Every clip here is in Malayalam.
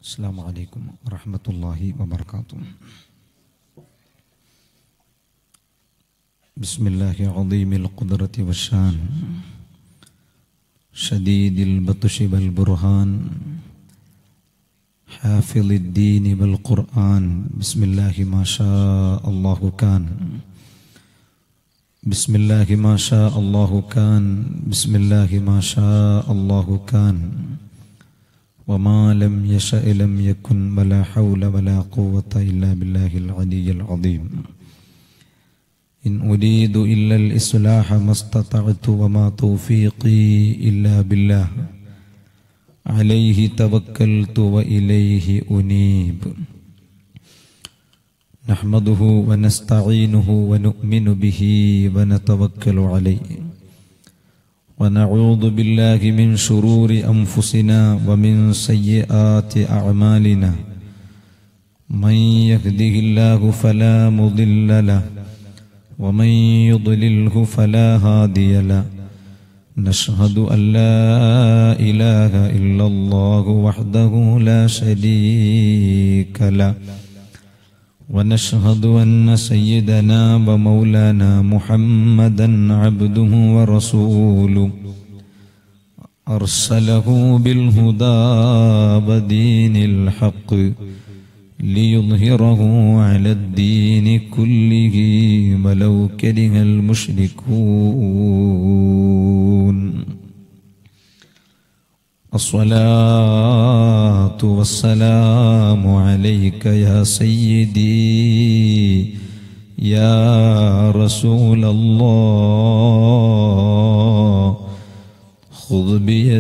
السلام عليكم ورحمة الله وبركاته بسم الله عظيم القدرة والشان شديد البطش والبرهان حافظ الدين والقرآن بسم الله ما شاء الله كان بسم الله ما شاء الله كان بسم الله ما شاء الله كان وما لم يشأ لم يكن ولا حول ولا قوة إلا بالله العلي العظيم إن أريد إلا الإصلاح ما استطعت وما توفيقي إلا بالله عليه توكلت وإليه أنيب نحمده ونستعينه ونؤمن به ونتوكل عليه ونعوذ بالله من شرور أنفسنا ومن سيئات أعمالنا من يهده الله فلا مضل له ومن يضلله فلا هادي له نشهد أن لا إله إلا الله وحده لا شريك له ونشهد أن سيدنا ومولانا محمدا عبده ورسوله أرسله بالهدى ودين الحق ليظهره على الدين كله ولو كره المشركون الصلاة والسلام عليك يا سيدي يا رسول الله خذ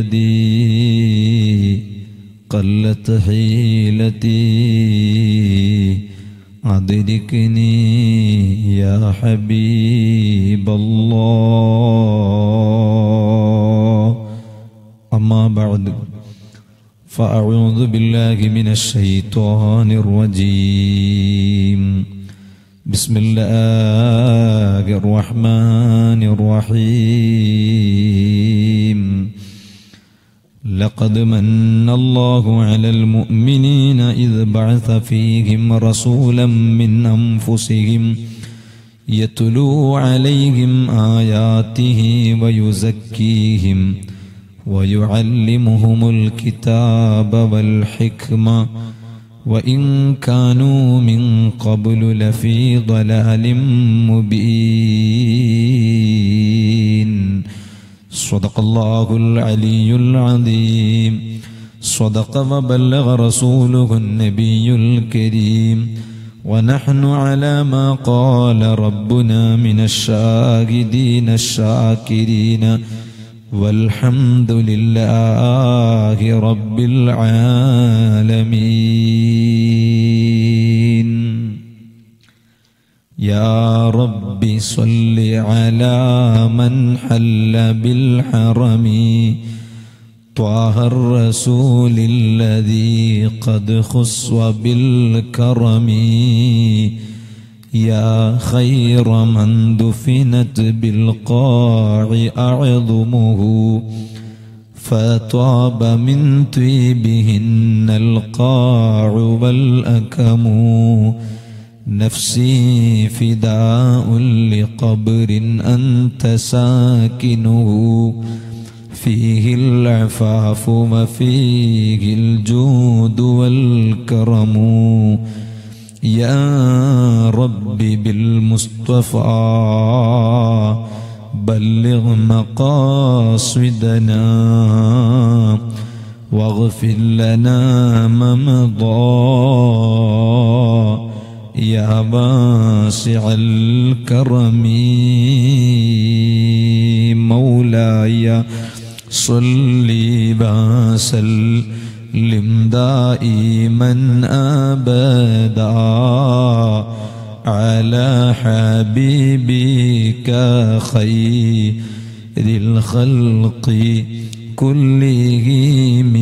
بيدي قلت حيلتي أدركني يا حبيب الله أما بعد فأعوذ بالله من الشيطان الرجيم بسم الله الرحمن الرحيم لقد من الله على المؤمنين إذ بعث فيهم رسولا من أنفسهم يتلو عليهم آياته ويزكيهم ويعلمهم الكتاب والحكمة وإن كانوا من قبل لفي ضلال مبين صدق الله العلي العظيم صدق وبلغ رسوله النبي الكريم ونحن على ما قال ربنا من الشاهدين الشاكرين والحمد لله رب العالمين يا رب صل على من حل بالحرم طه الرسول الذي قد خص بالكرم يا خير من دفنت بالقاع أعظمه فطاب من طيبهن القاع والأكم نفسي فداء لقبر أنت ساكنه فيه العفاف وفيه الجود والكرم يا رب بالمصطفى بلغ مقاصدنا واغفر لنا ما مضى يا واسع الكرم مولاي صل وسلم دائما ابدا على حبيبك خير الخلق كلهم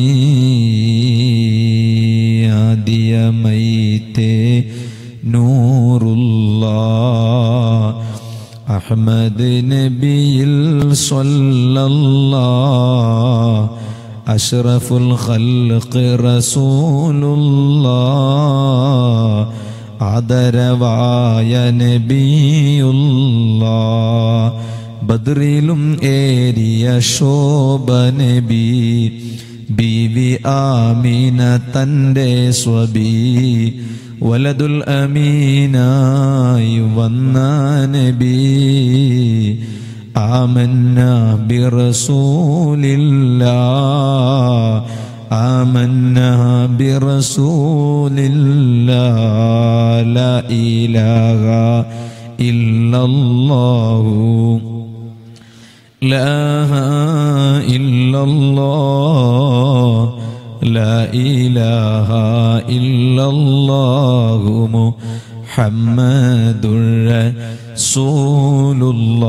هادي ميت نور الله أحمد نبي صلى الله أشرف الخلق رسول الله ആദരവായ നബിയുള്ള ബദ്രിലും ഏരിയ ശോഭ നബി ബീവി ആമീന തൻ്റെ സ്വബി വലതുൽ അമീനായി വന്ന നബി آمنا برسول الله آمنا برسول الله لا إله إلا الله لا إلا الله لا إله إلا الله محمد رسول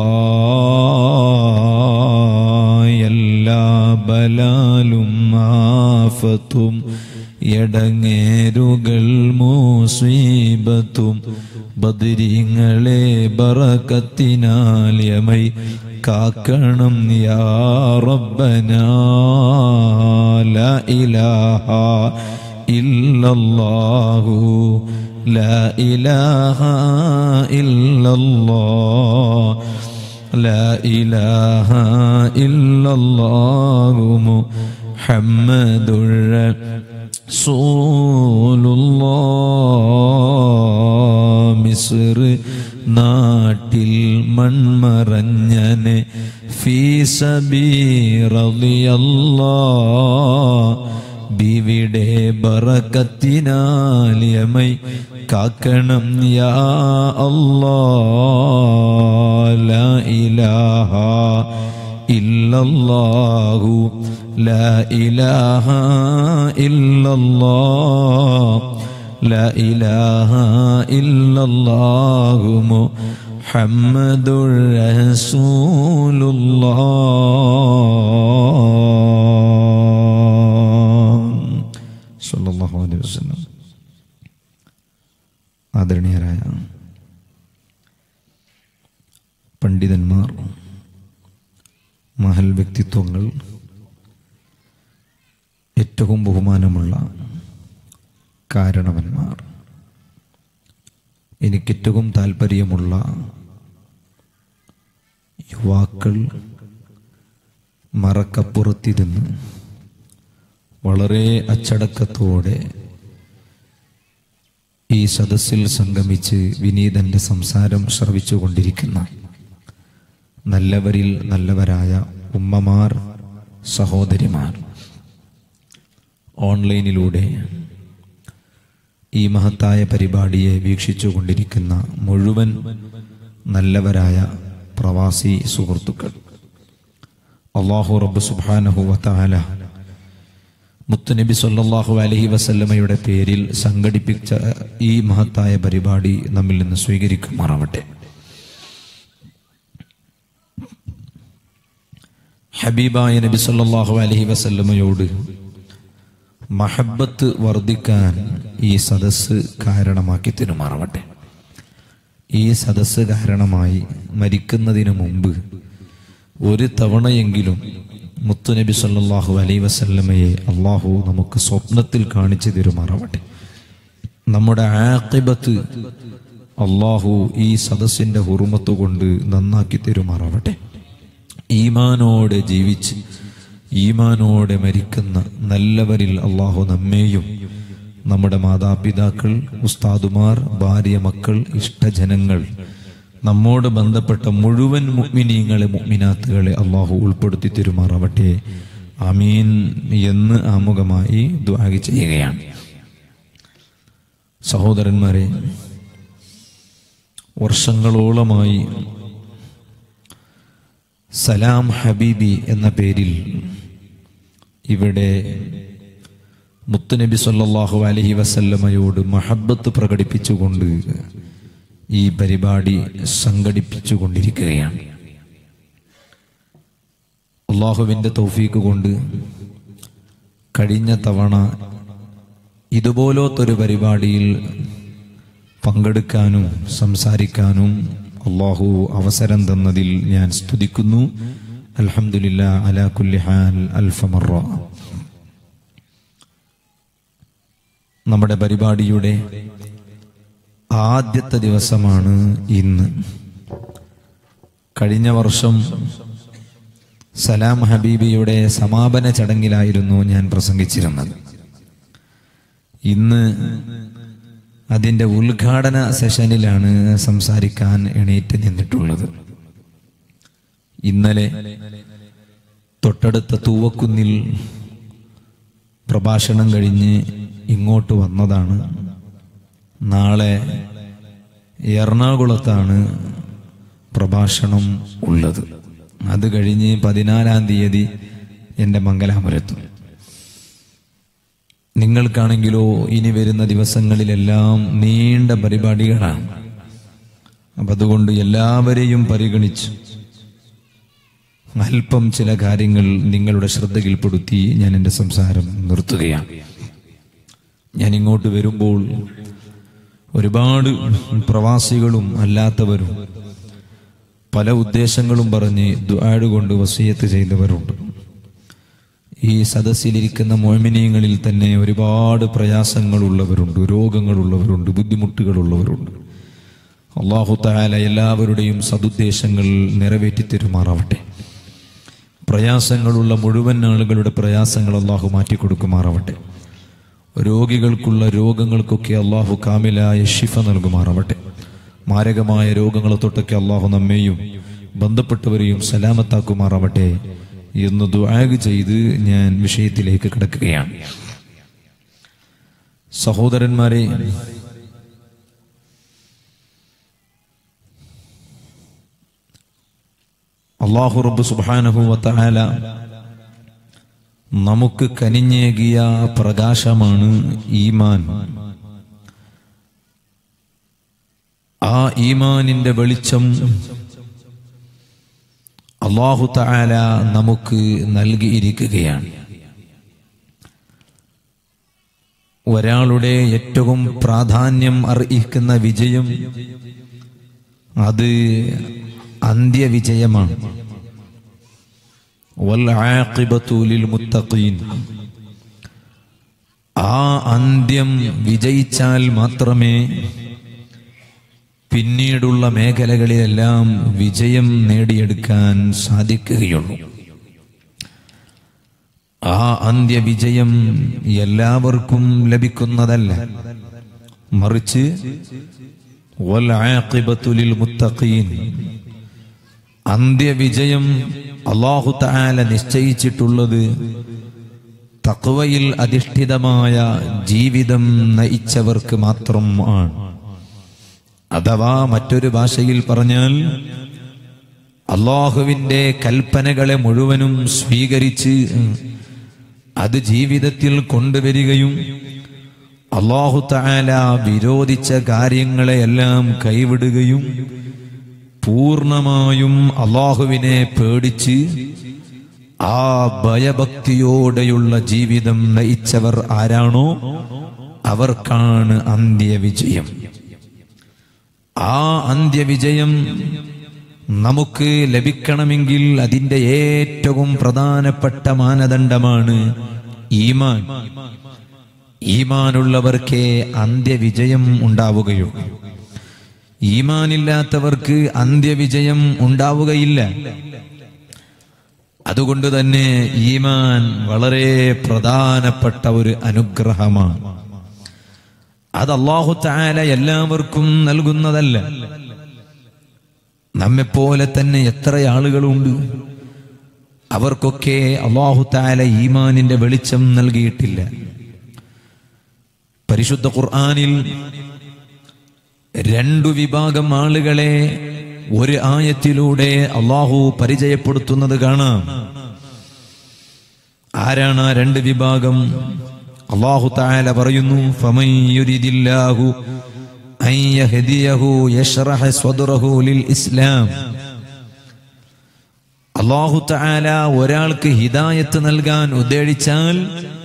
الله എല്ലാ ബലാലും ആഫത്തും എടങ്ങേരുകൾ മൂസീബത്തും ബദിരിങ്ങളെ ബറക്കത്തിനാൽ യമൈ കാക്കണം യാ റബ്ബന ലാ ഇലാഹ ഇല്ലല്ലാഹു ലാ ഇലാഹ ഇല്ലല്ലാഹ് لا إله إلا الله محمد رسول الله മിസ്ർ നാട്ടിൽ മൺമറഞ്ഞന് ഫീസബീറിയല്ലാ ബിവിടെ ബറക്കത്തിനാലിയമൈ കാക്കണം യാ അല്ലാ ലാ ഇലാഹ ഇല്ലല്ലാഹു ലാ ഇലാഹ ഇല്ലല്ലാഹ് لا إله إلا الله محمد رسول الله صلى الله عليه وسلم ആദരണീയരായ പണ്ഡിതന്മാർ മഹൽ വ്യക്തിത്വങ്ങൾ ഏറ്റവും ബഹുമാനമുള്ള കാരണവന്മാർ എനിക്കേറ്റവും താല്പര്യമുള്ള യുവാക്കൾ മറക്കപ്പുറത്തിരുന്ന് വളരെ അച്ചടക്കത്തോടെ ഈ സദസ്സിൽ സംഗമിച്ച് വിനീതന്റെ സംസാരം ശ്രവിച്ചുകൊണ്ടിരിക്കുന്ന നല്ലവരിൽ നല്ലവരായ ഉമ്മമാർ സഹോദരിമാർ ഓൺലൈനിലൂടെ ഈ മഹത്തായ പരിപാടിയെ വീക്ഷിച്ചു കൊണ്ടിരിക്കുന്ന മുഴുവൻ നല്ലവരായ പ്രവാസി സുഹൃത്തുക്കൾ അള്ളാഹു റബ്ബ് സുബാനഹു വത്താല മുത്തുനബി സല്ലാഹു അലഹി വസല്ലമയുടെ പേരിൽ സംഘടിപ്പിച്ച ഈ മഹത്തായ പരിപാടി നമ്മിൽ നിന്ന് സ്വീകരിക്കുമാറാവട്ടെ ഹബീബായ നബി സല്ലാഹു അലഹി വസല്ലമയോട് മഹബത്ത് വർദ്ധിക്കാൻ ഈ സദസ്സ് കാരണമാക്കി തിരുമാറവട്ടെ ഈ സദസ്സ് കാരണമായി മരിക്കുന്നതിന് മുമ്പ് ഒരു തവണയെങ്കിലും മുത്തുനബി സല്ലാഹു അലൈ വസല്ലമയെ അള്ളാഹു നമുക്ക് സ്വപ്നത്തിൽ കാണിച്ചു തരുമാറാവട്ടെ നമ്മുടെ ആക്കിബത്ത് അള്ളാഹു ഈ സദസ്സിന്റെ ഹുറുമത്ത് കൊണ്ട് നന്നാക്കി തരുമാറാവട്ടെ ഈമാനോടെ ജീവിച്ച് ഈമാനോടെ മരിക്കുന്ന നല്ലവരിൽ അള്ളാഹു നമ്മെയും നമ്മുടെ മാതാപിതാക്കൾ ഉസ്താദുമാർ ഭാര്യ മക്കൾ ഇഷ്ടജനങ്ങൾ നമ്മോട് ബന്ധപ്പെട്ട മുഴുവൻ മുഗ്മിനീങ്ങളെ മുഗ്മിനാത്തുകളെ അള്ളാഹു ഉൾപ്പെടുത്തി തരുമാറാവട്ടെ അമീൻ എന്ന് ആമുഖമായി ദ്വാഗി ചെയ്യുകയാണ് സഹോദരന്മാരെ വർഷങ്ങളോളമായി സലാം ഹബീബി എന്ന പേരിൽ ഇവിടെ മുത്തുനബി സല്ലാഹു അലഹി വസല്ലമയോട് മഹബത്ത് പ്രകടിപ്പിച്ചുകൊണ്ട് ഈ പരിപാടി സംഘടിപ്പിച്ചു കൊണ്ടിരിക്കുകയാണ് അള്ളാഹുവിൻ്റെ തൗഫീക്ക് കൊണ്ട് കഴിഞ്ഞ തവണ ഇതുപോലത്തൊരു പരിപാടിയിൽ പങ്കെടുക്കാനും സംസാരിക്കാനും അള്ളാഹു അവസരം തന്നതിൽ ഞാൻ സ്തുതിക്കുന്നു അൽഹംദുലില്ലാ അലാ കുല്ലി ഹാൽ അൽഫമറ നമ്മുടെ പരിപാടിയുടെ ആദ്യത്തെ ദിവസമാണ് ഇന്ന് കഴിഞ്ഞ വർഷം സലാം ഹബീബിയുടെ സമാപന ചടങ്ങിലായിരുന്നു ഞാൻ പ്രസംഗിച്ചിരുന്നത് ഇന്ന് അതിൻ്റെ ഉദ്ഘാടന സെഷനിലാണ് സംസാരിക്കാൻ എണീറ്റ് നിന്നിട്ടുള്ളത് ഇന്നലെ തൊട്ടടുത്ത തൂവക്കുന്നിൽ പ്രഭാഷണം കഴിഞ്ഞ് ഇങ്ങോട്ട് വന്നതാണ് നാളെ എറണാകുളത്താണ് പ്രഭാഷണം ഉള്ളത് അത് കഴിഞ്ഞ് പതിനാലാം തീയതി എൻ്റെ മംഗലാപുരത്തും നിങ്ങൾക്കാണെങ്കിലോ ഇനി വരുന്ന ദിവസങ്ങളിലെല്ലാം നീണ്ട പരിപാടികളാണ് അപ്പം അതുകൊണ്ട് എല്ലാവരെയും പരിഗണിച്ച് അല്പം ചില കാര്യങ്ങൾ നിങ്ങളുടെ ശ്രദ്ധയിൽപ്പെടുത്തി ഞാൻ എൻ്റെ സംസാരം നിർത്തുകയാണ് ഞാൻ ഇങ്ങോട്ട് വരുമ്പോൾ ഒരുപാട് പ്രവാസികളും അല്ലാത്തവരും പല ഉദ്ദേശങ്ങളും പറഞ്ഞ് ദുആട് കൊണ്ട് വസീയത്ത് ചെയ്തവരുണ്ട് ഈ സദസ്സിലിരിക്കുന്ന മോമിനിയങ്ങളിൽ തന്നെ ഒരുപാട് പ്രയാസങ്ങളുള്ളവരുണ്ട് രോഗങ്ങളുള്ളവരുണ്ട് ബുദ്ധിമുട്ടുകളുള്ളവരുണ്ട് അള്ളാഹു താല എല്ലാവരുടെയും സതുദ്ദേശങ്ങൾ നിറവേറ്റി തരുമാറാവട്ടെ പ്രയാസങ്ങളുള്ള മുഴുവൻ ആളുകളുടെ പ്രയാസങ്ങൾ അള്ളാഹു മാറ്റിക്കൊടുക്കുമാറാവട്ടെ രോഗികൾക്കുള്ള രോഗങ്ങൾക്കൊക്കെ അള്ളാഹു കാമിലായ ഷിഫ നൽകുമാറാവട്ടെ മാരകമായ രോഗങ്ങളെ തൊട്ടൊക്കെ അള്ളാഹു നമ്മെയും ബന്ധപ്പെട്ടവരെയും സലാമത്താക്കുമാറാവട്ടെ എന്ന് ദുആഗ് ചെയ്ത് ഞാൻ വിഷയത്തിലേക്ക് കിടക്കുകയാണ് സഹോദരന്മാരെ അള്ളാഹു റബ്ബ് സുബ്ഹാനഹു വതആല നമുക്ക് കനിഞ്ഞേകിയ പ്രകാശമാണ് ഈമാൻ ആ ഈമാനിന്റെ വെളിച്ചം അള്ളാഹു തആല നമുക്ക് നൽകിയിരിക്കുകയാണ് ഒരാളുടെ ഏറ്റവും പ്രാധാന്യം അർഹിക്കുന്ന വിജയം അത് അന്ത്യവിജയമാണ് വൽആഖിബത്തു ലിൽമുത്തഖീൻ ആ അന്ത്യം വിജയിച്ചാൽ മാത്രമേ പിന്നീടുള്ള മേഖലകളിലെല്ലാം വിജയം നേടിയെടുക്കാൻ സാധിക്കുകയുള്ളൂ ആ അന്ത്യവിജയം എല്ലാവർക്കും ലഭിക്കുന്നതല്ല മറിച്ച് വൽആഖിബത്തു ലിൽമുത്തഖീൻ അന്ത്യവിജയം അള്ളാഹു താല നിശ്ചയിച്ചിട്ടുള്ളത് തക്വയിൽ അധിഷ്ഠിതമായ ജീവിതം നയിച്ചവർക്ക് മാത്രം ആണ് അഥവാ മറ്റൊരു ഭാഷയിൽ പറഞ്ഞാൽ അള്ളാഹുവിന്റെ കൽപ്പനകളെ മുഴുവനും സ്വീകരിച്ച് അത് ജീവിതത്തിൽ കൊണ്ടുവരികയും അള്ളാഹു താല വിരോധിച്ച കാര്യങ്ങളെയെല്ലാം കൈവിടുകയും പൂർണമായും അള്ളാഹുവിനെ പേടിച്ച് ആ ഭയഭക്തിയോടെയുള്ള ജീവിതം നയിച്ചവർ ആരാണോ അവർക്കാണ് അന്ത്യവിജയം ആ അന്ത്യവിജയം നമുക്ക് ലഭിക്കണമെങ്കിൽ അതിന്റെ ഏറ്റവും പ്രധാനപ്പെട്ട മാനദണ്ഡമാണ് ഈമാൻ ഈമാനുള്ളവർക്കേ അന്ത്യവിജയം ഉണ്ടാവുകയുള്ളൂ ഈമാനില്ലാത്തവർക്ക് അന്ത്യവിജയം ഉണ്ടാവുകയില്ല അതുകൊണ്ട് തന്നെ ഈമാൻ വളരെ പ്രധാനപ്പെട്ട ഒരു അനുഗ്രഹമാണ് അത് അള്ളാഹു താല എല്ലാവർക്കും നൽകുന്നതല്ല നമ്മെപ്പോലെ തന്നെ എത്ര ആളുകളുണ്ട് അവർക്കൊക്കെ അള്ളാഹു താല ഈമാനിന്റെ വെളിച്ചം നൽകിയിട്ടില്ല പരിശുദ്ധ ഖുർആാനിൽ രണ്ടു വിഭാഗം ആളുകളെ ഒരു ആയത്തിലൂടെ അള്ളാഹു പരിചയപ്പെടുത്തുന്നത് കാണാം ആരാണ് ആ രണ്ട് വിഭാഗം അള്ളാഹു താല പറയുന്നു ഫമൻ യുരിദില്ലാഹു അൻ യഹ്ദിയഹു യശ്റഹ സ്വദ്റഹു ലിൽ ഇസ്ലാം അള്ളാഹു താല ഒരാൾക്ക് ഹിദായത്ത് നൽകാൻ ഉദ്ദേശിച്ചാൽ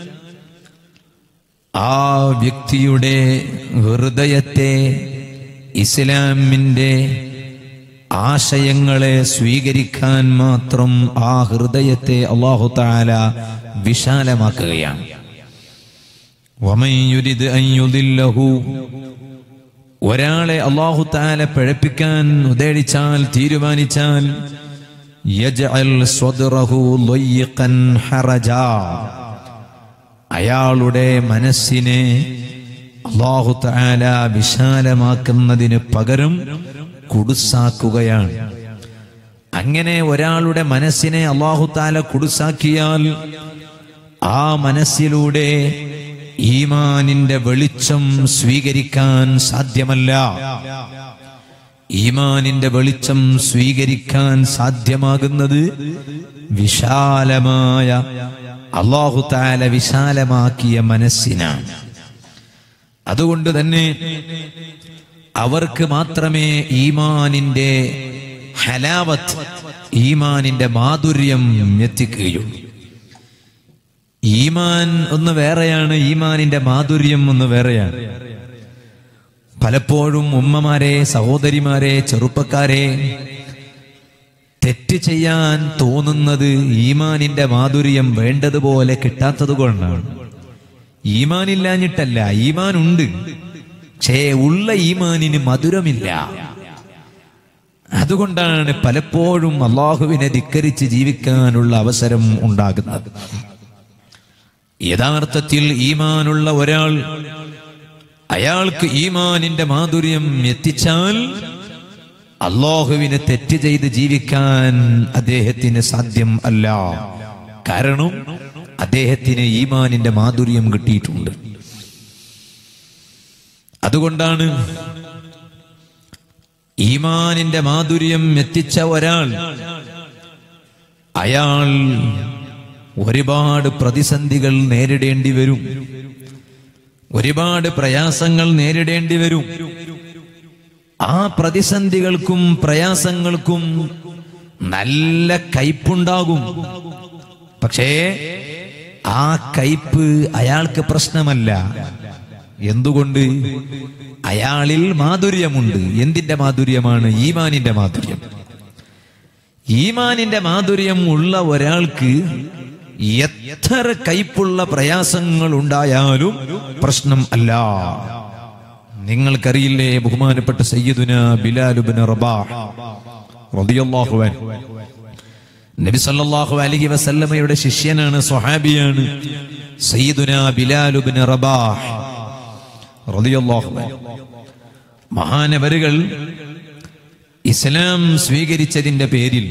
ആ വ്യക്തിയുടെ ഹൃദയത്തെ ഇസ്ലാമിന്റെ ആശയങ്ങളെ സ്വീകരിക്കാൻ മാത്രം ആ ഹൃദയത്തെ അള്ളാഹു താല വിശാലമാക്കുകയാണ് വമൻ യുരിദ് അൻ യുദില്ലഹു ഒരാളെ അള്ളാഹു താല പിഴപ്പിക്കാൻ ഉദ്ദേശിച്ചാൽ തീരുമാനിച്ചാൽ യജ്അൽ സ്വദ്റഹു ലയ്യിഖൻ ഹറജാ അയാളുടെ മനസ്സിനെ അള്ളാഹു താല വിശാലമാക്കുന്നതിന് പകരം കുടുസാക്കുകയാണ് അങ്ങനെ ഒരാളുടെ മനസ്സിനെ അള്ളാഹു താല കുടുസാക്കിയാൽ ആ മനസ്സിലൂടെ ഈമാനിന്റെ വെളിച്ചം സ്വീകരിക്കാൻ സാധ്യമല്ല ഈമാനിന്റെ വെളിച്ചം സ്വീകരിക്കാൻ സാധ്യമാകുന്നത് വിശാലമായ അള്ളാഹു താല വിശാലമാക്കിയ മനസ്സിനാണ് അതുകൊണ്ട് തന്നെ അവർക്ക് മാത്രമേ ഈമാനിന്റെ ഹലാവത്ത് ഈമാനിന്റെ മാധുര്യം എത്തിക്കുകയുള്ളൂ ഈമാൻ ഒന്ന് വേറെയാണ് ഈമാനിന്റെ മാധുര്യം ഒന്ന് വേറെയാണ് പലപ്പോഴും ഉമ്മമാരെ സഹോദരിമാരെ ചെറുപ്പക്കാരെ തെറ്റ് ചെയ്യാൻ തോന്നുന്നത് ഈമാനിന്റെ മാധുര്യം വേണ്ടതുപോലെ കിട്ടാത്തത് കൊണ്ടാണ് ഈമാനില്ലാഞ്ഞിട്ടല്ല ഈമാൻ ഉണ്ട് പക്ഷേ ഉള്ള ഈമാനിന് മധുരമില്ല അതുകൊണ്ടാണ് പലപ്പോഴും അള്ളാഹുവിനെ ധിക്കരിച്ച് ജീവിക്കാനുള്ള അവസരം ഉണ്ടാകുന്നത് യഥാർത്ഥത്തിൽ ഈമാനുള്ള ഒരാൾ അയാൾക്ക് ഈമാനിന്റെ മാധുര്യം എത്തിച്ചാൽ അള്ളാഹുവിനെ തെറ്റ് ചെയ്ത് ജീവിക്കാൻ അദ്ദേഹത്തിന് സാധ്യം അല്ല കാരണം അദ്ദേഹത്തിന് ഈമാനിന്റെ മാധുര്യം കിട്ടിയിട്ടുണ്ട് അതുകൊണ്ടാണ് ഈമാനിന്റെ മാധുര്യം എത്തിച്ച ഒരാൾ അയാൾ ഒരുപാട് പ്രതിസന്ധികൾ നേരിടേണ്ടി വരും ഒരുപാട് പ്രയാസങ്ങൾ നേരിടേണ്ടി വരും ആ പ്രതിസന്ധികൾക്കും പ്രയാസങ്ങൾക്കും നല്ല കയ്പുണ്ടാകും പക്ഷേ ആ കയ്പ് അയാൾക്ക് പ്രശ്നമല്ല എന്തുകൊണ്ട് അയാളിൽ മാധുര്യമുണ്ട് എന്തിന്റെ മാധുര്യമാണ് ഈമാനിന്റെ മാധുര്യം ഈമാനിന്റെ മാധുര്യം ഉള്ള ഒരാൾക്ക് എത്ര കയ്പുള്ള പ്രയാസങ്ങൾ ഉണ്ടായാലും പ്രശ്നം അല്ല നിങ്ങൾക്കറിയില്ലേ ബഹുമാനപ്പെട്ട സയ്യിദുന ബിലാലുബിൻ റബാഹ് റളിയല്ലാഹു അൻഹു നബി സല്ലല്ലാഹു അലൈഹി വസല്ലമയുടെ ശിഷ്യനാണ് സ്വഹാബിയാണ് സയ്യിദുന ബിലാലുബിൻ റബാഹ് റളിയല്ലാഹു അൻഹു മഹാനവരുകൾ ഇസ്ലാം സ്വീകരിച്ചതിന്റെ പേരിൽ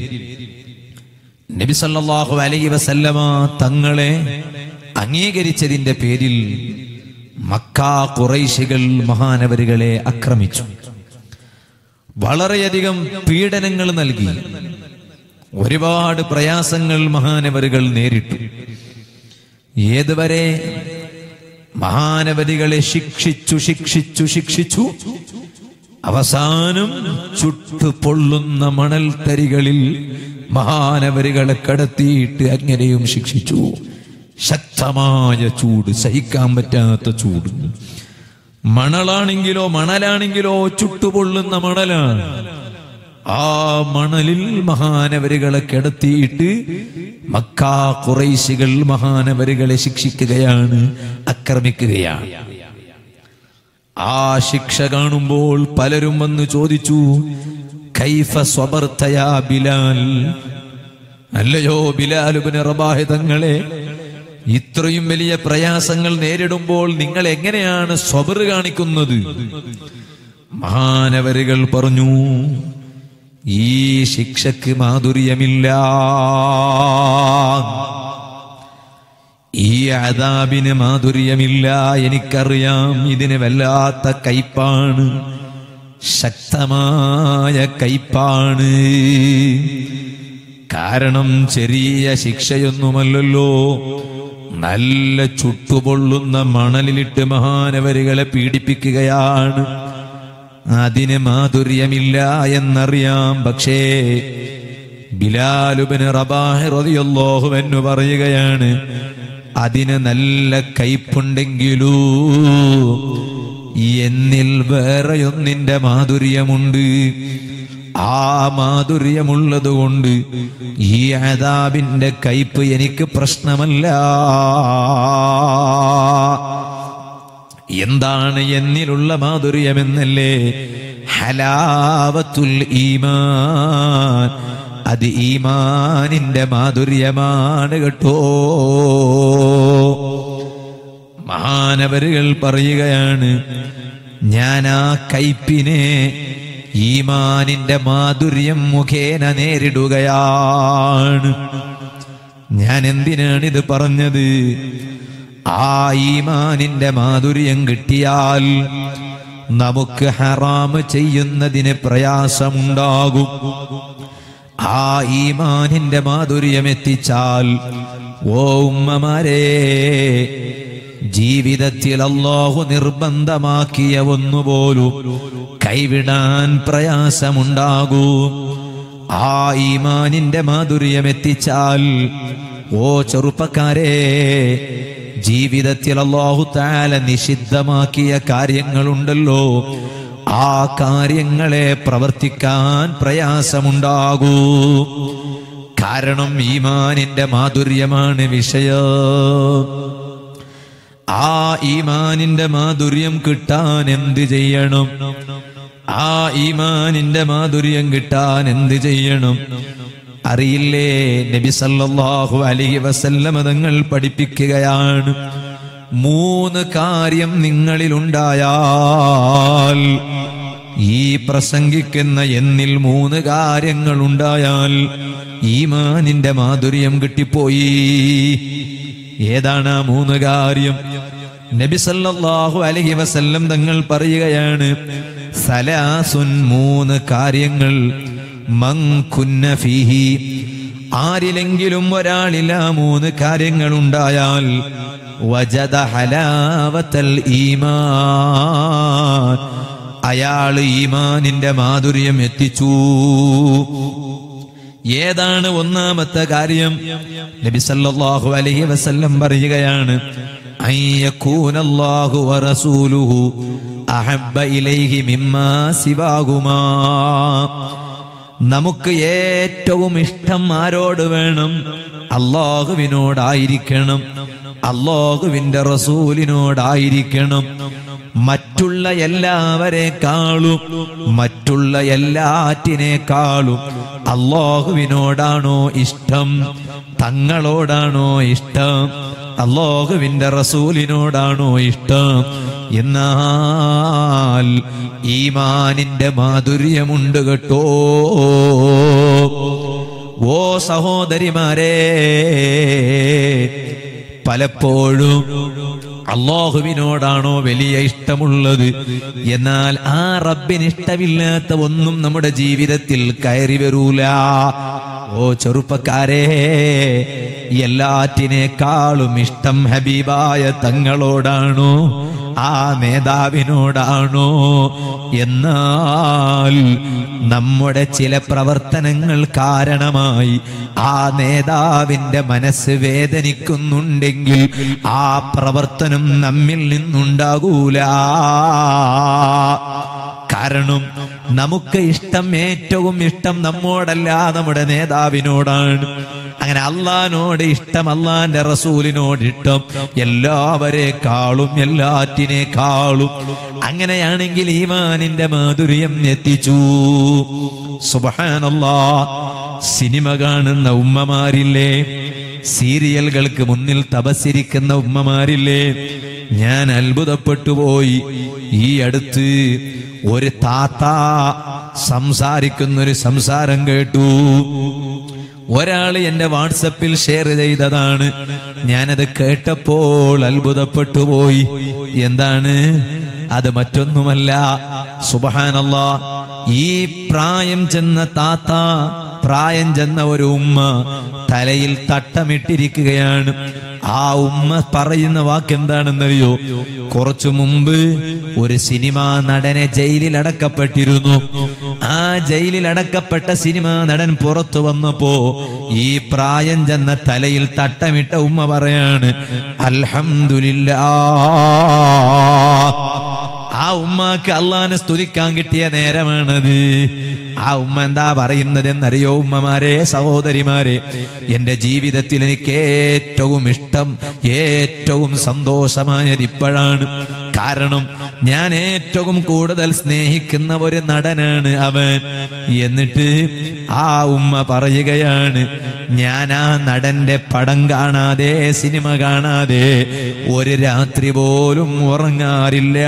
നബി സല്ലല്ലാഹു അലൈഹി വസല്ലമ തങ്ങളെ അംഗീകരിച്ചതിന്റെ പേരിൽ മക്ക കുറൈശികൾ മഹാനവരുകളെ ആക്രമിച്ചു വളരെയധികം പീഡനങ്ങൾ നൽകി ഒരുപാട് പ്രയാസങ്ങൾ മഹാനവരുകൾ നേരിട്ടു ഏതുവരെ മഹാനവരികളെ ശിക്ഷിച്ചു ശിക്ഷിച്ചു ശിക്ഷിച്ചു അവസാനം ചുട്ടു പൊള്ളുന്ന മണൽത്തരികളിൽ മഹാനവരികളെ കടത്തിയിട്ട് അങ്ങനെയും ശിക്ഷിച്ചു ശക്തമായ ചൂട് സഹിക്കാൻ പറ്റാത്ത ചൂട് മണലാണെങ്കിലോ മണലാണെങ്കിലോ ചുട്ടുപൊള്ളുന്ന മണലാണ് ആ മണലിൽ മഹാനവരികളെ കിടത്തിയിട്ട് മക്കാ കുറൈശികൾ മഹാനവരികളെ ശിക്ഷിക്കുകയാണ് ആക്രമിക്കുകയാണ് ആ ശിക്ഷ കാണുമ്പോൾ പലരും വന്ന് ചോദിച്ചു കൈഫ സ്വബർത്തയാ ബിലാൽ അല്ലയോ ബിലാലുബിന് റബാഹി തങ്ങളെ ഇത്രയും വലിയ പ്രയാസങ്ങൾ നേരിടുമ്പോൾ നിങ്ങൾ എങ്ങനെയാണ് സ്വബർ കാണിക്കുന്നത് മഹാനവരുകൾ പറഞ്ഞു ഈ ശിക്ഷക്ക് മാധുര്യമില്ല ഈ അതാബിന് മാധുര്യമില്ല എനിക്കറിയാം ഇതിന് വല്ലാത്ത കയ്പാണ് ശക്തമായ കയ്പാണ് കാരണം ചെറിയ ശിക്ഷയൊന്നുമല്ലല്ലോ നല്ല ചുട്ടുപൊള്ളുന്ന മണലിലിട്ട് മഹാനവരികളെ പീഡിപ്പിക്കുകയാണ് അതിന് മാധുര്യമില്ല എന്നറിയാം പക്ഷേ ബിലാലുബിന് റബാഹ് റളിയല്ലാഹു എന്ന് പറയുകയാണ് അതിന് നല്ല കയ്പുണ്ടെങ്കിലൂ എന്നിൽ വേറെയൊന്നിന്റെ മാധുര്യമുണ്ട് ആ മാധുര്യമുള്ളത് കൊണ്ട് ഈ അതാബിന്റെ കയ്പ് എനിക്ക് പ്രശ്നമല്ല എന്താണ് എന്നിലുള്ള മാധുര്യമെന്നല്ലേ ഹലാവത്തുൽ ഈമാൻ അത് ഈമാനിന്റെ മാധുര്യമാണ് കേട്ടോ മഹാനവരുകൾ പറയുകയാണ് ഞാൻ ആ കയ്പിനെ ഈമാനിന്റെ മാധുര്യം മുഖേന നേരിടുകയാണ് ഞാൻ എന്തിനാണിത് പറഞ്ഞത് ആ ഈമാനിന്റെ മാധുര്യം കിട്ടിയാൽ നമുക്ക് ഹറാമ് ചെയ്യുന്നതിന് പ്രയാസമുണ്ടാകും ആ ഈമാനിന്റെ മാധുര്യം എത്തിച്ചാൽ ഓ ഉമ്മമാരെ ജീവിതത്തിൽ അള്ളാഹു നിർബന്ധമാക്കിയ ഒന്നുപോലും കൈവിടാൻ പ്രയാസമുണ്ടാകൂ ആ ഈമാനിന്റെ മാധുര്യം എത്തിച്ചാൽ ഓ ചെറുപ്പക്കാരെ ജീവിതത്തിൽ അള്ളാഹു താല നിഷിദ്ധമാക്കിയ കാര്യങ്ങളുണ്ടല്ലോ ആ കാര്യങ്ങളെ പ്രവർത്തിക്കാൻ പ്രയാസമുണ്ടാകൂ കാരണം ഈമാനിന്റെ മാധുര്യമാണ് വിഷയം ആ ഈമാനിന്റെ മാധുര്യം കിട്ടാൻ എന്ത് ചെയ്യണം ആ ഈമാനിന്റെ മാധുര്യം കിട്ടാൻ എന്ത് ചെയ്യണം അറിയില്ലേ നബി സല്ലല്ലാഹു അലൈഹി വസല്ലമ തങ്ങൾ പഠിപ്പിക്കുകയാണ് മൂന്ന് കാര്യം നിങ്ങളിലുണ്ടായാൽ ഈ പ്രസംഗിക്കുന്ന എന്നിൽ മൂന്ന് കാര്യങ്ങൾ ഉണ്ടായാൽ ഈമാനിന്റെ മാധുര്യം കിട്ടിപ്പോയി ഏതാണ് ആ മൂന്ന് കാര്യം നബി സല്ലല്ലാഹു അലൈഹി വസല്ലം തങ്ങൾ പറയുകയാണ് സലാസുൻ മൂന്ന് കാര്യങ്ങൾ മങ്കുന്ന ഫീഹി ആരിലെങ്കിലും ഒരാളിൽ ആ മൂന്ന് കാര്യങ്ങൾ ഉണ്ടായാൽ വജദ ഹലാവത്തൽ ഈമാൻ അയാൾ ഈമാനിന്റെ മാധുര്യം എത്തിച്ചു ഏതാണ് ഒന്നാമത്തെ കാര്യം നബി സല്ലല്ലാഹു അലൈഹി വസല്ലം പറയുകയാണ് അയ്യകൂനല്ലാഹു വറസൂലുഹു അഹബ്ബ ഇലൈഹി മിമ്മാ സിവാകുമാ നമുക്ക് ഏറ്റവും ഇഷ്ടം ആരോട് വേണം അള്ളാഹുവിനോടായിരിക്കണം അള്ളാഹുവിന്റെ റസൂലിനോടായിരിക്കണം മറ്റുള്ള എല്ലാവരെക്കാളും മറ്റുള്ള എല്ലാറ്റിനേക്കാളും അള്ളാഹുവിനോടാണോ ഇഷ്ടം തങ്ങളോടാണോ ഇഷ്ടം അള്ളാഹുവിന്റെ റസൂലിനോടാണോ ഇഷ്ടം എന്നാൽ ഈമാനിന്റെ മാധുര്യമുണ്ട് കേട്ടോ ഓ സഹോദരിമാരെ പലപ്പോഴും അള്ളാഹുവിനോടാണോ വലിയ ഇഷ്ടമുള്ളത് എന്നാൽ ആ റബ്ബിന് ഇഷ്ടമില്ലാത്ത ഒന്നും നമ്മുടെ ജീവിതത്തിൽ കയറി വരൂല ഓ ചെറുപ്പക്കാരെ എല്ലാറ്റിനേക്കാളും ഇഷ്ടം ഹബീബായ തങ്ങളോടാണോ ആ നേതാവിനോടാണോ എന്നാൽ നമ്മുടെ ചില പ്രവർത്തനങ്ങൾ കാരണമായി ആ നേതാവിന്റെ മനസ്സ് വേദനിക്കുന്നുണ്ടെങ്കിൽ ആ പ്രവർത്തനം നമ്മിൽ നിന്നുണ്ടാകൂല കാരണം നമുക്ക് ഇഷ്ടം ഏറ്റവും ഇഷ്ടം നമ്മോടല്ല നമ്മുടെ നേതാവിനോടാണ് അങ്ങനെ അള്ളഹാനോട് ഇഷ്ടം അള്ളാന്റെ റസൂലിനോട് ഇഷ്ടം എല്ലാവരെക്കാളും എല്ലാറ്റിനേക്കാളും അങ്ങനെയാണെങ്കിൽ ഈമാനിന്റെ മാധുര്യം എത്തിച്ചു സുബഹാനല്ലാ സിനിമ കാണുന്ന ഉമ്മമാരില്ലേ സീരിയലുകൾക്ക് മുന്നിൽ തപസ്സിരിക്കുന്ന ഉമ്മമാരില്ലേ ഞാൻ അത്ഭുതപ്പെട്ടു പോയി ഈ അടുത്ത് ഒരു താത്ത സംസാരിക്കുന്നൊരു സംസാരം കേട്ടു ഒരാൾ എന്റെ വാട്സപ്പിൽ ഷെയർ ചെയ്തതാണ് ഞാനത് കേട്ടപ്പോൾ അത്ഭുതപ്പെട്ടു പോയി എന്താണ് അത് മറ്റൊന്നുമല്ല സുബഹാനല്ല ഈ പ്രായം ചെന്ന താത്ത പ്രായം ചെന്ന ഒരു ഉമ്മ തലയിൽ തട്ടമിട്ടിരിക്കുകയാണ് ആ ഉമ്മ പറയുന്ന വാക്ക് എന്താണെന്നറിയോ കുറച്ചു മുമ്പ് ഒരു സിനിമാ നടനെ ജയിലിൽ അടക്കപ്പെട്ടിരുന്നു ആ ജയിലിൽ അടക്കപ്പെട്ട സിനിമാ നടൻ പുറത്തു വന്നപ്പോ ഈ പ്രായം ചെന്ന തലയിൽ തട്ടമിട്ട ഉമ്മ പറയാണ് അൽഹംദുലില്ലാ ആ ഉമ്മക്ക് അള്ളാനെ സ്തുതിക്കാൻ കിട്ടിയ നേരമാണത് ആ ഉമ്മ എന്താ പറയുന്നത് എന്നറിയോ ഉമ്മമാരെ സഹോദരിമാരെ എന്റെ ജീവിതത്തിൽ എനിക്ക് ഏറ്റവും ഇഷ്ടം ഏറ്റവും സന്തോഷമായത് ഇപ്പോഴാണ് കാരണം ഞാൻ ഏറ്റവും കൂടുതൽ സ്നേഹിക്കുന്ന ഒരു നടനാണ് അവൻ എന്നിട്ട് ആ ഉമ്മ പറയുകയാണ് ഞാൻ ആ നടന്റെ പടം കാണാതെ സിനിമ കാണാതെ ഒരു രാത്രി പോലും ഉറങ്ങാറില്ല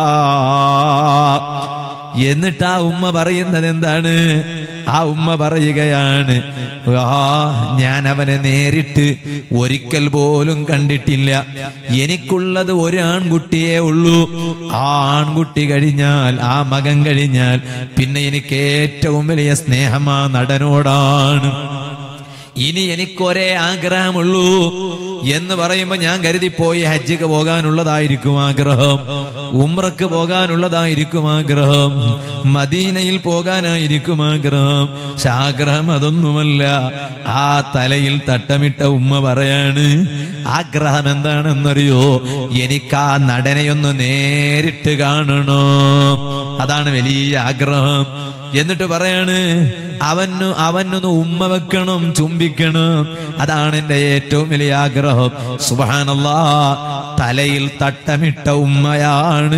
എന്നിട്ട് ആ ഉമ്മ പറയുന്നത് എന്താണ് ആ ഉമ്മ പറയുകയാണ് ആ ഞാൻ അവനെ നേരിട്ട് ഒരിക്കൽ പോലും കണ്ടിട്ടില്ല എനിക്കുള്ളത് ഒരു ആൺകുട്ടിയേ ഉള്ളൂ ആ ആൺകുട്ടി കഴിഞ്ഞാൽ ആ മകൻ കഴിഞ്ഞാൽ പിന്നെ എനിക്ക് ഏറ്റവും വലിയ സ്നേഹം ആ നടനോടാണ് ഇനി എനിക്കൊരേ ആഗ്രഹമുള്ളൂ എന്ന് പറയുമ്പോ ഞാൻ കരുതിപ്പോയി ഹജ്ജിക്ക് പോകാനുള്ളതായിരിക്കും ആഗ്രഹം ഉമ്രക്ക് പോകാനുള്ളതായിരിക്കും ആഗ്രഹം മദീനയിൽ പോകാനായിരിക്കും ആഗ്രഹം പക്ഷെ ആഗ്രഹം അതൊന്നുമല്ല ആ തലയിൽ തട്ടമിട്ട ഉമ്മ പറയാണ് ആഗ്രഹം എന്താണെന്നറിയോ എനിക്ക് ആ നടനെയൊന്ന് നേരിട്ട് കാണണോ അതാണ് വലിയ ആഗ്രഹം എന്നിട്ട് പറയാണ് അവനു അവനൊന്ന് ഉമ്മ വെക്കണം ചുംബിക്കണം അതാണ് എന്റെ ഏറ്റവും വലിയ ആഗ്രഹം സുബാനല്ലാ തലയിൽ തട്ടമിട്ട ഉമ്മയാണ്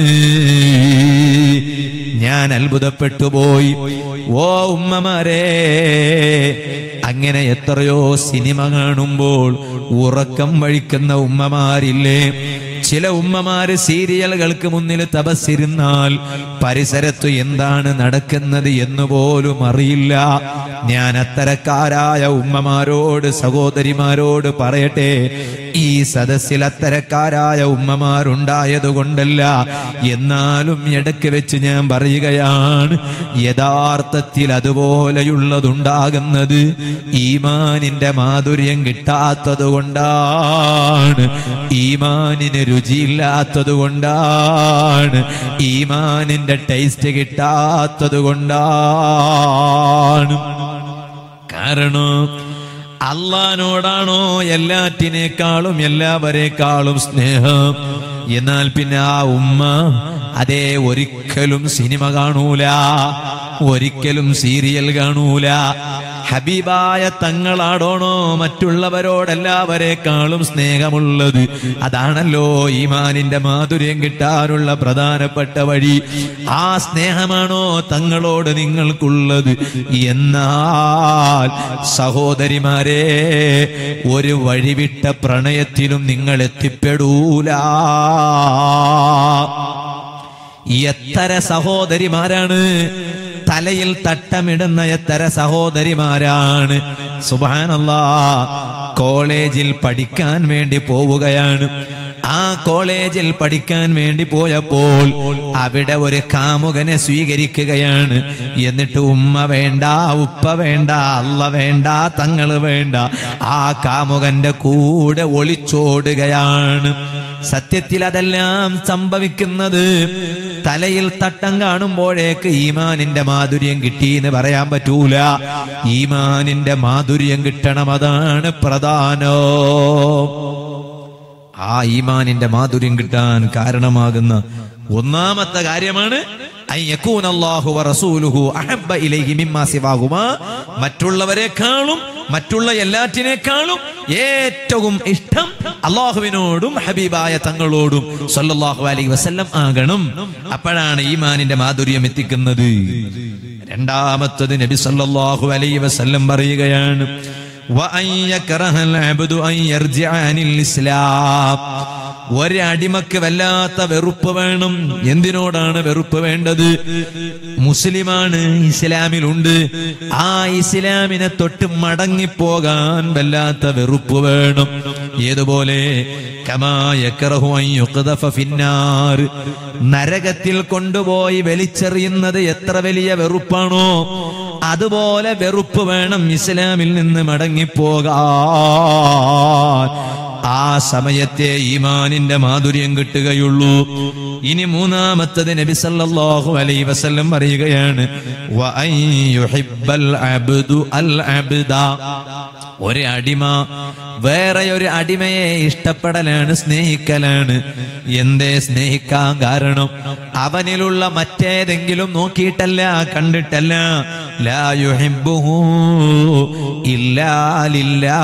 ഞാൻ അത്ഭുതപ്പെട്ടു പോയി ഓ ഉമ്മമാരെ അങ്ങനെ എത്രയോ സിനിമ കാണുമ്പോൾ ഉറക്കം വഴിക്കുന്ന ഉമ്മമാരില്ലേ ചില ഉമ്മമാര് സീരിയലുകൾക്ക് മുന്നിൽ തപസ്സിരുന്നാൽ പരിസരത്ത് എന്താണ് നടക്കുന്നത് എന്ന് പോലും അറിയില്ല ഞാൻ അത്തരക്കാരായ ഉമ്മമാരോട് സഹോദരിമാരോട് പറയട്ടെ ഈ സദസ്സിൽ അത്തരക്കാരായ ഉമ്മമാരുണ്ടായത് കൊണ്ടല്ല എന്നാലും ഇടയ്ക്ക് വെച്ച് ഞാൻ പറയുകയാണ് യഥാർത്ഥത്തിൽ അതുപോലെയുള്ളതുണ്ടാകുന്നത് ഈമാനിന്റെ മാധുര്യം കിട്ടാത്തത് കൊണ്ടാണ് ഈമാനിന് രുചിയില്ലാത്തത് കൊണ്ടാണ് ഈമാനിന്റെ ടേസ്റ്റ് കിട്ടാത്തത് കൊണ്ടാണ് കാരണം അള്ളഹാനോടാണോ എല്ലാറ്റിനേക്കാളും എല്ലാവരെക്കാളും സ്നേഹം എന്നാൽ പിന്നെ ആ ഉമ്മ അതേ ഒരിക്കലും സിനിമ കാണൂല ഒരിക്കലും സീരിയൽ കാണൂല ഹബീബായ തങ്ങളാടോണോ മറ്റുള്ളവരോടെല്ലാവരെക്കാളും സ്നേഹമുള്ളത് അതാണല്ലോ ഈമാനിന്റെ മാധുര്യം കിട്ടാനുള്ള പ്രധാനപ്പെട്ട വഴി ആ സ്നേഹമാണോ തങ്ങളോട് നിങ്ങൾക്കുള്ളത് എന്നാൽ സഹോദരിമാരെ ഒരു വഴിവിട്ട പ്രണയത്തിലും നിങ്ങൾ എത്തിപ്പെടൂല എത്ര സഹോദരിമാരാണ് തലയിൽ തട്ടമിടുന്ന എത്ര സഹോദരിമാരാണ് സുബാനല്ലാ കോളേജിൽ പഠിക്കാൻ വേണ്ടി പോവുകയാണ് ആ കോളേജിൽ പഠിക്കാൻ വേണ്ടി പോയപ്പോൾ അവിടെ ഒരു കാമുകനെ സ്വീകരിക്കുകയാണ് എന്നിട്ട് ഉമ്മ വേണ്ട ഉപ്പ വേണ്ട അല്ല വേണ്ട തങ്ങള് വേണ്ട ആ കാമുകന്റെ കൂടെ ഒളിച്ചോടുകയാണ് സത്യത്തിൽ അതെല്ലാം സംഭവിക്കുന്നത് തലയിൽ തട്ടം കാണുമ്പോഴേക്ക് ഈമാനിന്റെ മാധുര്യം കിട്ടി എന്ന് പറയാൻ പറ്റൂല ഈമാനിന്റെ മാധുര്യം കിട്ടണം അതാണ് പ്രധാനോ ആ ഈമാനിന്റെ മാധുര്യം കിട്ടാൻ കാരണമാകുന്ന ഒന്നാമത്തെ കാര്യമാണ് അൻ യകൂന അല്ലാഹു വറസൂലുഹു അഹബ്ബ ഇലൈഹി മിമ്മാ സിവാഹുമാ മറ്റുള്ളവരെക്കാളും മറ്റുള്ള എല്ലാറ്റിനേക്കാളും ഏറ്റവും ഇഷ്ടം അള്ളാഹുവിനോടും ഹബീബായ തങ്ങളോടും സല്ലല്ലാഹു അലൈഹി വസല്ലം ആകണം അപ്പോഴാണ് ഈമാനിന്റെ മാധുര്യം എത്തിക്കുന്നത് രണ്ടാമത്തത് നബി സല്ലല്ലാഹു അലൈഹി വസല്ലം പറയുകയാണ് وأن يكره العبد أن يرجع عن الإسلام ഒരടിമക്ക് വല്ലാത്ത വെറുപ്പ് വേണം എന്തിനോടാണ് വെറുപ്പ് വേണ്ടത് മുസ്ലിമാണ് ഇസ്ലാമിലുണ്ട് ആ ഇസ്ലാമിനെ തൊട്ട് മടങ്ങിപ്പോകാൻ വല്ലാത്ത വെറുപ്പ് വേണം ഏതുപോലെ കമായക്കറഹു അൻ യുഖ്ദഫ ഫിന്നാർ നരകത്തിൽ കൊണ്ടുപോയി വലിച്ചെറിയുന്നത് എത്ര വലിയ വെറുപ്പാണോ അതുപോലെ വെറുപ്പ് വേണം ഇസ്ലാമിൽ നിന്ന് മടങ്ങിപ്പോകാൻ ആ സമയത്തെ ഈമാനിന്റെ മാധുര്യം കിട്ടുകയുള്ളൂ ഇനി മൂന്നാമത്തത് നബി സല്ലല്ലാഹു അലൈഹി വസല്ലം പറയുകയാണ് വഅൻ യുഹിബ്ബൽ അബ്ദു അൽ അബ്ദ ഒരു അടിമ വേറെ ഒരു അടിമയെ ഇഷ്ടപ്പെടലാണ് സ്നേഹിക്കലാണ് എന്തേ സ്നേഹിക്കാൻ കാരണം അവനിലുള്ള മറ്റേതെങ്കിലും നോക്കിയിട്ടല്ല കണ്ടിട്ടല്ല ലാ യുഹിബ്ബുഹു ഇല്ലാ ലില്ലാ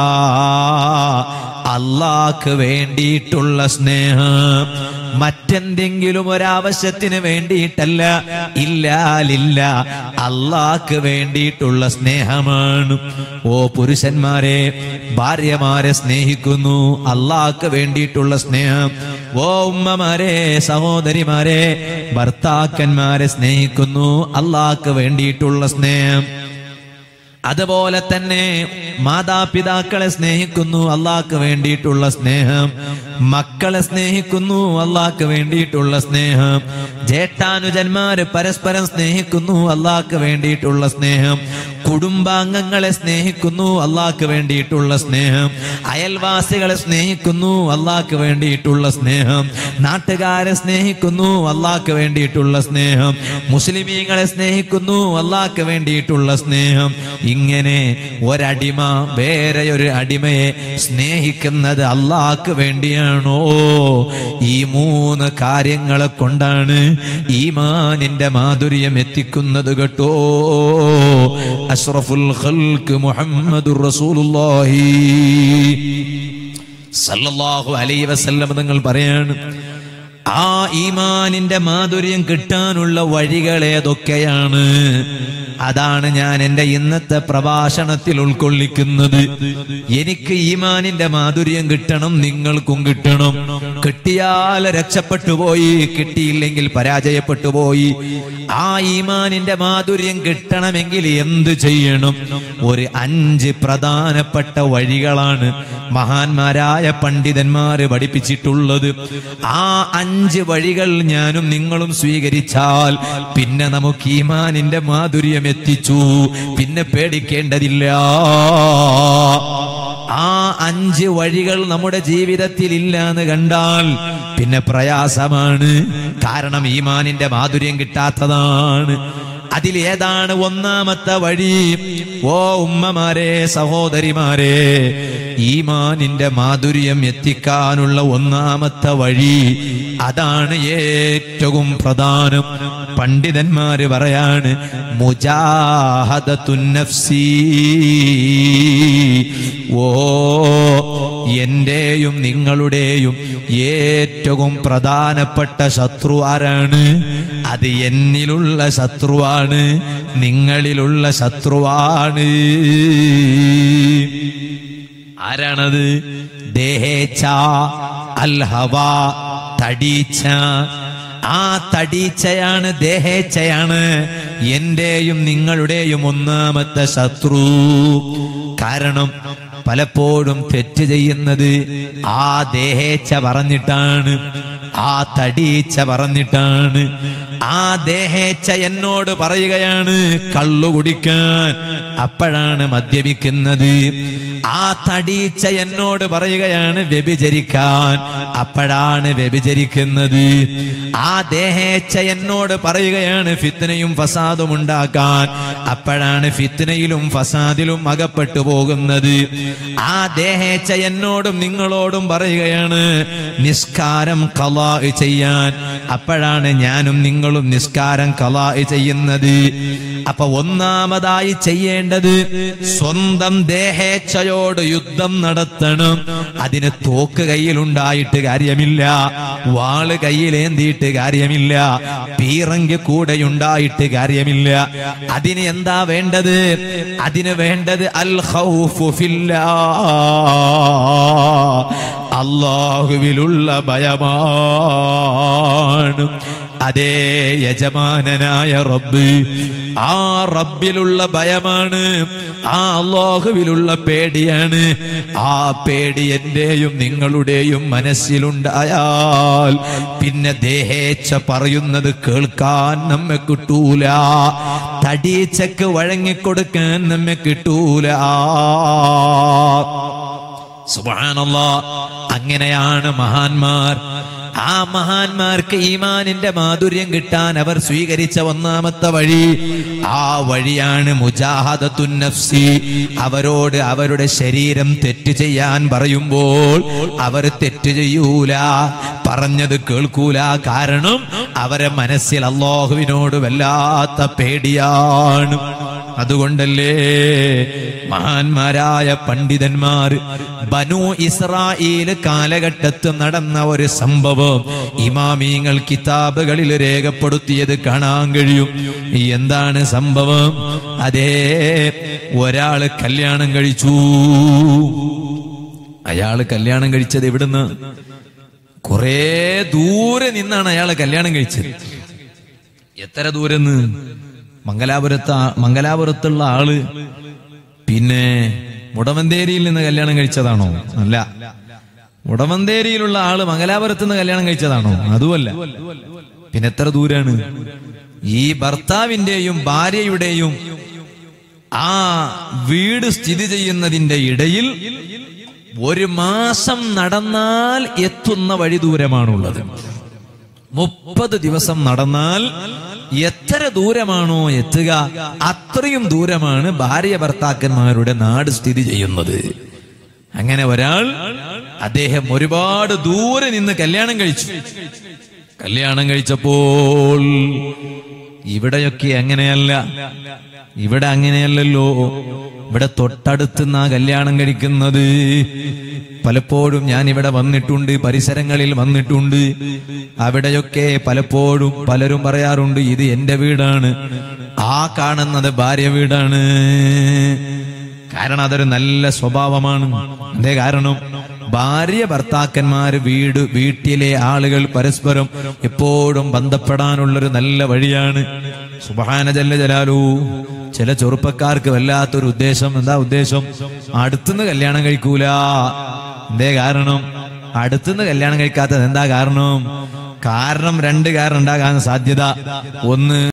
അള്ളാക്ക് വേണ്ടിയിട്ടുള്ള സ്നേഹം മറ്റെന്തെങ്കിലും ഒരാവശ്യത്തിന് വേണ്ടിയിട്ടല്ല ഇല്ലാലില്ല അള്ളാക്ക് വേണ്ടിയിട്ടുള്ള സ്നേഹമാണ് ഓ പുരുഷന്മാരെ ഭാര്യമാരെ സ്നേഹിക്കുന്നു അള്ളാക്ക് വേണ്ടിയിട്ടുള്ള സ്നേഹം ഓ ഉമ്മമാരെ സഹോദരിമാരെ ഭർത്താക്കന്മാരെ സ്നേഹിക്കുന്നു അള്ളാക്ക് വേണ്ടിയിട്ടുള്ള സ്നേഹം അതുപോലെ തന്നെ മാതാപിതാക്കളെ സ്നേഹിക്കുന്നു അള്ളാഹ്ക്ക് വേണ്ടിയിട്ടുള്ള സ്നേഹം മക്കളെ സ്നേഹിക്കുന്നു അള്ളാഹ്ക്ക് വേണ്ടിയിട്ടുള്ള സ്നേഹം ജേഷ്ഠാനുജന്മാര് പരസ്പരം സ്നേഹിക്കുന്നു അള്ളാഹ്ക്ക് വേണ്ടിയിട്ടുള്ള സ്നേഹം കുടുംബാംഗങ്ങളെ സ്നേഹിക്കുന്നു അള്ളാഹ്ക്ക് വേണ്ടിയിട്ടുള്ള സ്നേഹം അയൽവാസികളെ സ്നേഹിക്കുന്നു അള്ളാഹ്ക്ക് വേണ്ടിയിട്ടുള്ള സ്നേഹം നാട്ടുകാരെ സ്നേഹിക്കുന്നു അള്ളാഹ്ക്ക് വേണ്ടിയിട്ടുള്ള സ്നേഹം മുസ്ലിമീങ്ങളെ സ്നേഹിക്കുന്നു അള്ളാഹ്ക്ക് വേണ്ടിയിട്ടുള്ള സ്നേഹം ഇങ്ങനെ ഒരടിമ വേറെ ഒരു അടിമയെ സ്നേഹിക്കുന്നത് അള്ളാഹ്ക്ക് വേണ്ടിയാണോ ഈ മൂന്ന് കാര്യങ്ങളെ കൊണ്ടാണ് ഈമാനിന്റെ മാധുര്യം എത്തിക്കുന്നത് കേട്ടോ അഷ്റഫുൽ ഖൽക്ക് മുഹമ്മദുർ റസൂലുള്ളാഹി സല്ലല്ലാഹു അലൈഹി വസല്ലം നിങ്ങൾ പറയാണ് ആ ഈമാനിന്റെ മാധുര്യം കിട്ടാനുള്ള വഴികൾ ഏതൊക്കെയാണ് അതാണ് ഞാൻ എന്റെ ഇന്നത്തെ പ്രഭാഷണത്തിൽ ഉൾക്കൊള്ളിക്കുന്നത് എനിക്ക് ഈമാനിന്റെ മാധുര്യം കിട്ടണം നിങ്ങൾക്കും കിട്ടണം കിട്ടിയാൽ രക്ഷപ്പെട്ടു പോയി കിട്ടിയില്ലെങ്കിൽ പരാജയപ്പെട്ടു പോയി ആ ഈമാനിന്റെ മാധുര്യം കിട്ടണമെങ്കിൽ എന്ത് ചെയ്യണം ഒരു അഞ്ച് പ്രധാനപ്പെട്ട വഴികളാണ് മഹാന്മാരായ പണ്ഡിതന്മാര് പഠിപ്പിച്ചിട്ടുള്ളത് ആ അഞ്ച് വഴികൾ ഞാനും നിങ്ങളും സ്വീകരിച്ചാൽ പിന്നെ നമുക്ക് ഈമാനിന്റെ മാധുര്യം എത്തിച്ചു പിന്നെ പേടിക്കേണ്ടതില്ല ആ അഞ്ച് വഴികൾ നമ്മുടെ ജീവിതത്തിൽ ഇല്ല എന്ന് കണ്ടാൽ പിന്നെ പ്രയാസമാണ് കാരണം ഈമാനിന്റെ മാധുര്യം കിട്ടാത്തതാണ് അതിൽ ഏതാണ് ഒന്നാമത്തെ വഴി ഓ ഉമ്മമാരെ സഹോദരിമാരെ ഈമാനിന്റെ മാധുര്യം എത്തിക്കാനുള്ള ഒന്നാമത്തെ വഴി അതാണ് ഏറ്റവും പ്രധാനം പണ്ഡിതന്മാര് പറയാണ് മുജാഹദത്തുൻ നഫ്സി ഓ എന്റെയും നിങ്ങളുടെയും ഏറ്റവും പ്രധാനപ്പെട്ട ശത്രു ആരാണ് അത് എന്നിലുള്ള ശത്രുവാണ് നിങ്ങളിലുള്ള ശത്രുവാണ് ആരാണത് ദേഹേച്ഛ അൽഹവ തടീച്ച ആ തടീച്ചയാണ് ദേഹേച്ഛയാണ് എന്റെയും നിങ്ങളുടെയും ഒന്നാമത്തെ ശത്രു കാരണം പലപ്പോഴും തെറ്റ് ചെയ്യുന്നത് ആ ദേഹേച്ഛ പറഞ്ഞിട്ടാണ് ആ തടീച്ച പറഞ്ഞിട്ടാണ് ആ ദേഹേച്ഛ എന്നോട് പറയുകയാണ് കള്ളു കുടിക്കാൻ അപ്പോഴാണ് മദ്യപിക്കുന്നത് ആ തടീച്ച എന്നോട് പറയുകയാണ് വ്യഭിചരിക്കാൻ അപ്പോഴാണ് വ്യഭിചരിക്കുന്നത് ആ ദേഹേച്ഛ എന്നോട് പറയുകയാണ് ഫിത്തനയും ഫസാദും ഉണ്ടാക്കാൻ അപ്പോഴാണ് ഫിത്തനയിലും ഫസാദിലും അകപ്പെട്ടു പോകുന്നത് ആ ദേഹേച്ഛ എന്നോടും നിങ്ങളോടും പറയുകയാണ് നിസ്കാരം കലാ ചെയ്യാൻ അപ്പോഴാണ് ഞാനും നിങ്ങളും നിസ്കാരം കലാ ചെയ്യുന്നത് അപ്പൊ ഒന്നാമതായി ചെയ്യേണ്ടത് സ്വന്തം ദേഹേച്ഛയോട് യുദ്ധം നടത്തണം അതിന് തോക്ക് കയ്യിലുണ്ടായിട്ട് കാര്യമില്ല വാള് കയ്യിലേന്തിയിട്ട് കാര്യമില്ല പീറങ്ക് കൂടെയുണ്ടായിട്ട് കാര്യമില്ല അതിന് എന്താ വേണ്ടത് അതിന് വേണ്ടത് അൽ ഖൗഫു ഫില്ലാ അള്ളാഹുവിലുള്ള ഭയമാണ് അതേ യജമാനനായ റബ്ബ് ആ റബ്ബിലുള്ള ഭയമാണ് ആ അള്ളാഹുവിലുള്ള പേടിയാണ് ആ പേടി എന്റെയും നിങ്ങളുടെയും മനസ്സിലുണ്ടായാൽ പിന്നെ ദേഹേച്ഛ പറയുന്നത് കേൾക്കാൻ നമ്മെ കിട്ടൂല തടീച്ചക്ക് വഴങ്ങിക്കൊടുക്കാൻ നമ്മെ കിട്ടൂല സുബ്ഹാനല്ലാ അങ്ങനെയാണ് മഹാന്മാർ ആ മഹാന്മാർക്ക് ഈമാനിന്റെ മാധുര്യം കിട്ടാൻ അവർ സ്വീകരിച്ച ഒന്നാമത്തെ വഴി ആ വഴിയാണ് മുജാഹദത്തുൻ നഫ്സി അവരോട് അവരുടെ ശരീരം തെറ്റ് ചെയ്യാൻ പറയുമ്പോൾ അവർ തെറ്റ് ചെയ്യൂല പറഞ്ഞത് കേൾക്കൂല കാരണം അവരെ മനസ്സിൽ അള്ളാഹുവിനോട് വല്ലാത്ത പേടിയാണ് അതുകൊണ്ടല്ലേ മഹാന്മാരായ പണ്ഡിതന്മാർ ബനു ഇസ്രായേൽ കാലഘട്ടത്ത് നടന്ന ഒരു സംഭവം ഇമാമീങ്ങൾ കിതാബുകളിൽ രേഖപ്പെടുത്തിയത് കാണാൻ കഴിയും എന്താണ് സംഭവം അതേ ഒരാള് കല്യാണം കഴിച്ചു അയാള് കല്യാണം കഴിച്ചത് എവിടുന്ന് കുറെ ദൂരെ നിന്നാണ് അയാള് കല്യാണം കഴിച്ചത് എത്ര ദൂരെന്ന് മംഗലാപുരത്ത് ആ- മംഗലാപുരത്തുള്ള ആള് പിന്നെ മുടമന്തേരിയിൽ നിന്ന് കല്യാണം കഴിച്ചതാണോ അല്ല മുടമന്തേരിയിലുള്ള ആള് മംഗലാപുരത്ത് നിന്ന് കല്യാണം കഴിച്ചതാണോ അതുമല്ല പിന്നെ എത്ര ദൂരാണ് ഈ ഭർത്താവിന്റെയും ഭാര്യയുടെയും ആ വീട് സ്ഥിതി ചെയ്യുന്നതിന്റെ ഇടയിൽ ഒരു മാസം നടന്നാൽ എത്തുന്ന വഴി ദൂരമാണുള്ളത് മുപ്പത് ദിവസം നടന്നാൽ എത്ര ദൂരമാണോ എത്തുക അത്രയും ദൂരമാണ് ഭാര്യ ഭർത്താക്കന്മാരുടെ നാട് സ്ഥിതി ചെയ്യുന്നത് അങ്ങനെ ഒരാൾ അദ്ദേഹം ഒരുപാട് ദൂരെ നിന്ന് കല്യാണം കഴിച്ചു കല്യാണം കഴിച്ചപ്പോൾ ഇവിടെയൊക്കെ അങ്ങനെയല്ല ഇവിടെ അങ്ങനെയല്ലല്ലോ ഇവിടെ തൊട്ടടുത്തുനിന്നാ കല്യാണം കഴിക്കുന്നത് പലപ്പോഴും ഞാൻ ഇവിടെ വന്നിട്ടുണ്ട് പരിസരങ്ങളിൽ വന്നിട്ടുണ്ട് അവിടെയൊക്കെ പലപ്പോഴും പലരും പറയാറുണ്ട് ഇത് എന്റെ വീടാണ് ആ കാണുന്നത് ഭാര്യ വീടാണ് കാരണം അതൊരു നല്ല സ്വഭാവമാണ് എന്തേ കാരണം ഭാര്യ ഭർത്താക്കന്മാര് വീട് വീട്ടിലെ ആളുകൾ പരസ്പരം എപ്പോഴും ബന്ധപ്പെടാനുള്ളൊരു നല്ല വഴിയാണ് സുബഹാന ജല്ല ജലാലു ചില ചെറുപ്പക്കാർക്ക് വല്ലാത്തൊരു ഉദ്ദേശം എന്താ ഉദ്ദേശം അടുത്തുനിന്ന് കല്യാണം കഴിക്കൂല എന്തേ കാരണം അടുത്തുനിന്ന് കല്യാണം കഴിക്കാത്തത് എന്താ കാരണം കാരണം രണ്ട് കാരണം ഉണ്ടാകാൻ സാധ്യത ഒന്ന്